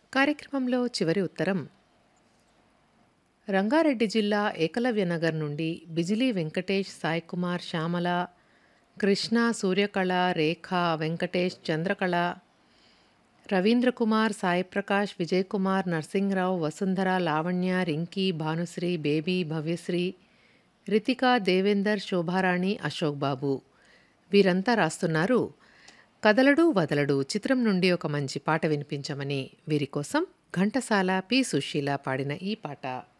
కార్యక్రమంలో చివరి ఉత్తరం రంగారెడ్డి జిల్లా ఏకలవ్యనగర్ నుండి బిజిలీ వెంకటేష్ సాయి కుమార్ శ్యామల కృష్ణ సూర్యకళ రేఖ వెంకటేష్ చంద్రకళ రవీంద్ర కుమార్ సాయి ప్రకాష్ విజయ్ కుమార్ నర్సింగ్రావు వసుంధర లావణ్య రింకీ భానుశ్రీ బేబీ భవ్యశ్రీ రితిక దేవేందర్ శోభారాణి అశోక్ బాబు వీరంతా రాస్తున్నారు కదలడు వదలడు చిత్రం నుండి ఒక మంచి పాట వినిపించమని వీరి కోసం ఘంటసాల పి సుశీల పాడిన ఈ పాట